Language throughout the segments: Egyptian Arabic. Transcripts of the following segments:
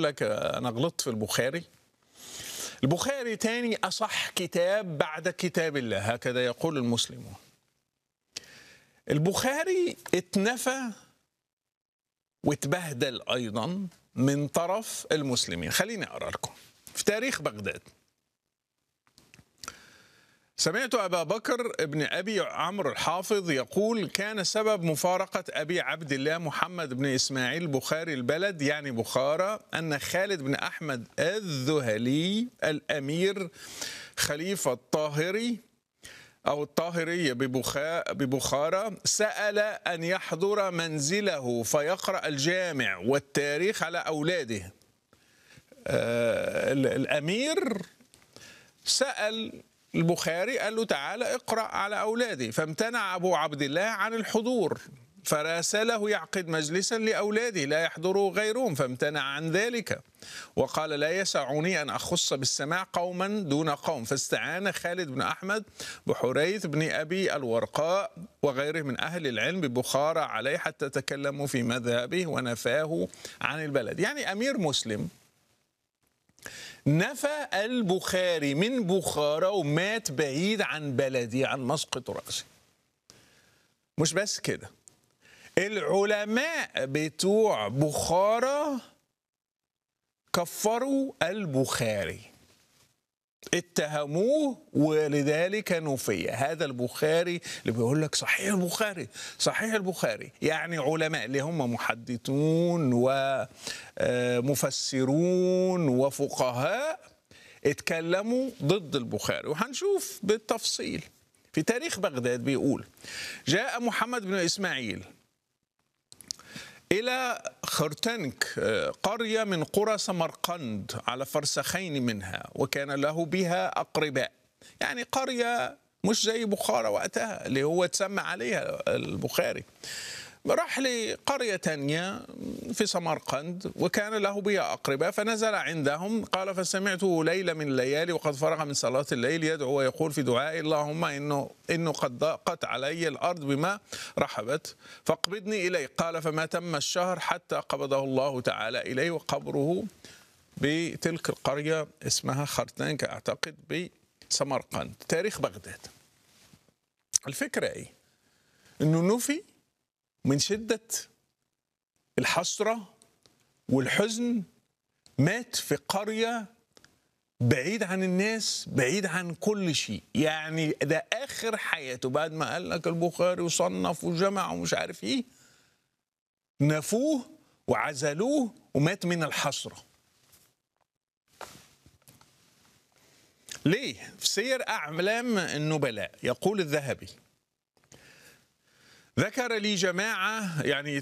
يقول لك انا غلطت في البخاري البخاري تاني اصح كتاب بعد كتاب الله هكذا يقول المسلمون البخاري اتنفى واتبهدل ايضا من طرف المسلمين خليني اقرا لكم في تاريخ بغداد سمعت أبا بكر ابن أبي عمرو الحافظ يقول كان سبب مفارقة أبي عبد الله محمد بن إسماعيل بخاري البلد يعني بخارى أن خالد بن أحمد الذهلي الأمير خليفة الطاهري أو الطاهرية ببخا ببخارى سأل أن يحضر منزله فيقرأ الجامع والتاريخ على أولاده آه الأمير سأل البخاري قال له تعالى اقرأ على أولادي فامتنع أبو عبد الله عن الحضور فراسله يعقد مجلسا لأولاده لا يحضره غيرهم فامتنع عن ذلك وقال لا يسعني أن أخص بالسماع قوما دون قوم فاستعان خالد بن أحمد بحريث بن أبي الورقاء وغيره من أهل العلم ببخارى عليه حتى تكلموا في مذهبه ونفاه عن البلد يعني أمير مسلم نفى البخاري من بخارى ومات بعيد عن بلدي عن مسقط رأسه مش بس كده العلماء بتوع بخارى كفروا البخاري اتهموه ولذلك نفي هذا البخاري اللي بيقول لك صحيح البخاري صحيح البخاري يعني علماء اللي هم محدثون ومفسرون وفقهاء اتكلموا ضد البخاري وهنشوف بالتفصيل في تاريخ بغداد بيقول جاء محمد بن اسماعيل إلى خرتنك قرية من قرى سمرقند على فرسخين منها وكان له بها أقرباء يعني قرية مش زي بخارى وقتها اللي هو تسمى عليها البخاري راح لقرية تانية في سمرقند وكان له بها أقرباء فنزل عندهم قال فسمعته ليلة من الليالي وقد فرغ من صلاة الليل يدعو ويقول في دعائه اللهم إنه, إنه قد ضاقت علي الأرض بما رحبت فاقبضني إليه قال فما تم الشهر حتى قبضه الله تعالى إليه وقبره بتلك القرية اسمها خرتنك أعتقد بسمرقند تاريخ بغداد الفكرة إيه؟ إنه نفي من شدة الحسرة والحزن مات في قرية بعيد عن الناس بعيد عن كل شيء يعني ده آخر حياته بعد ما قال لك البخاري وصنف وجمع ومش عارف ايه نفوه وعزلوه ومات من الحسرة ليه؟ في سير أعلام النبلاء يقول الذهبي ذكر لي جماعة يعني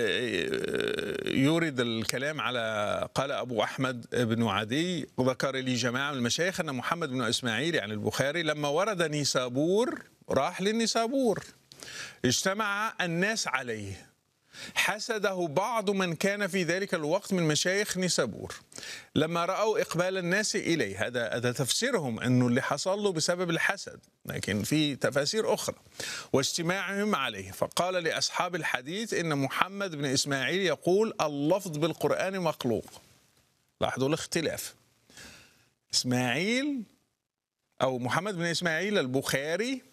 يورد الكلام على قال أبو أحمد بن عدي ذكر لي جماعة من المشايخ أن محمد بن إسماعيل يعني البخاري لما ورد نيسابور راح للنيسابور اجتمع الناس عليه حسده بعض من كان في ذلك الوقت من مشايخ نيسابور لما رأوا إقبال الناس إليه هذا هذا تفسيرهم أنه اللي حصل له بسبب الحسد لكن في تفاسير أخرى واجتماعهم عليه فقال لأصحاب الحديث إن محمد بن إسماعيل يقول اللفظ بالقرآن مخلوق لاحظوا الاختلاف إسماعيل أو محمد بن إسماعيل البخاري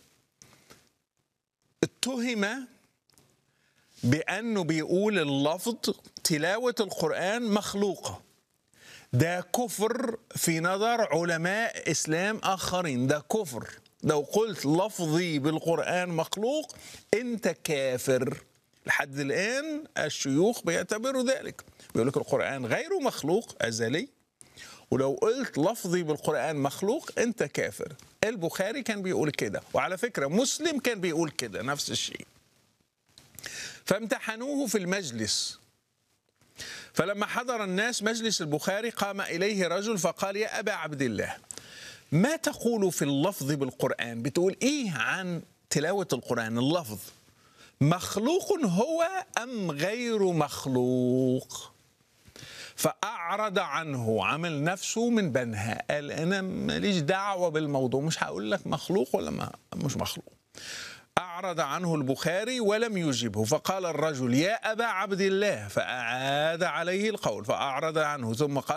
اتهم بأنه بيقول اللفظ تلاوة القرآن مخلوقة ده كفر في نظر علماء إسلام آخرين ده كفر لو قلت لفظي بالقرآن مخلوق أنت كافر لحد الآن الشيوخ بيعتبروا ذلك بيقول لك القرآن غير مخلوق أزلي ولو قلت لفظي بالقرآن مخلوق أنت كافر البخاري كان بيقول كده وعلى فكرة مسلم كان بيقول كده نفس الشيء فامتحنوه في المجلس فلما حضر الناس مجلس البخاري قام إليه رجل فقال يا أبا عبد الله ما تقول في اللفظ بالقرآن بتقول إيه عن تلاوة القرآن اللفظ مخلوق هو أم غير مخلوق فأعرض عنه عمل نفسه من بنها قال أنا ماليش دعوة بالموضوع مش هقول لك مخلوق ولا ما مش مخلوق أعرض عنه البخاري ولم يجبه فقال الرجل يا أبا عبد الله فأعاد عليه القول فأعرض عنه ثم قال